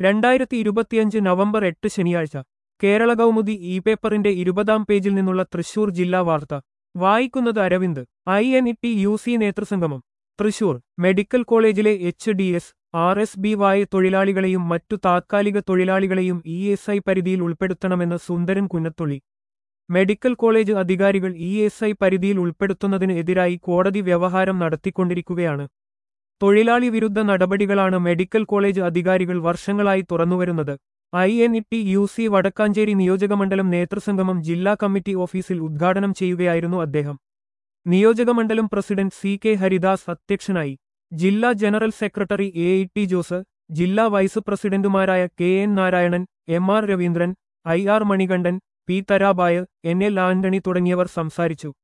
രണ്ടായിരത്തി ഇരുപത്തിയഞ്ച് നവംബർ എട്ട് ശനിയാഴ്ച കേരള കൗമുദി ഇ പേപ്പറിന്റെ ഇരുപതാം പേജിൽ നിന്നുള്ള തൃശൂർ ജില്ലാ വാർത്ത വായിക്കുന്നത് Aravind I N E T U സി നേതൃസംഗമം തൃശൂർ മെഡിക്കൽ കോളേജിലെ H D S R S B വായ തൊഴിലാളികളെയും മറ്റു താത്കാലിക തൊഴിലാളികളെയും ഇ എസ് ഐ പരിധിയിൽ ഉൾപ്പെടുത്തണമെന്ന് സുന്ദരൻ കുന്നത്തുള്ളി മെഡിക്കൽ കോളേജ് അധികാരികൾ ഇ എസ് ഐ പരിധിയിൽ ഉൾപ്പെടുത്തുന്നതിന് എതിരായി കോടതി വ്യവഹാരം നടത്തിക്കൊണ്ടിരിക്കുകയാണ് തൊഴിലാളി വിരുദ്ധ നടപടികളാണ് മെഡിക്കൽ കോളേജ് അധികാരികൾ വർഷങ്ങളായി തുറന്നുവരുന്നത് I N E T U C Vadakkanchery നിയോജകമണ്ഡലം നേതൃസംഗമം ജില്ലാ കമ്മിറ്റി ഓഫീസിൽ ഉദ്ഘാടനം ചെയ്യുകയായിരുന്നു അദ്ദേഹം നിയോജകമണ്ഡലം പ്രസിഡന്റ് സി കെ ഹരിദാസ് അധ്യക്ഷനായി ജില്ലാ general secretary A E T Jose ജില്ലാ വൈസ് പ്രസിഡന്റുമാരായ K N Narayanan M R Raveendran I R Manikandan P Tarabai N L Antony തുടങ്ങിയവർ സംസാരിച്ചു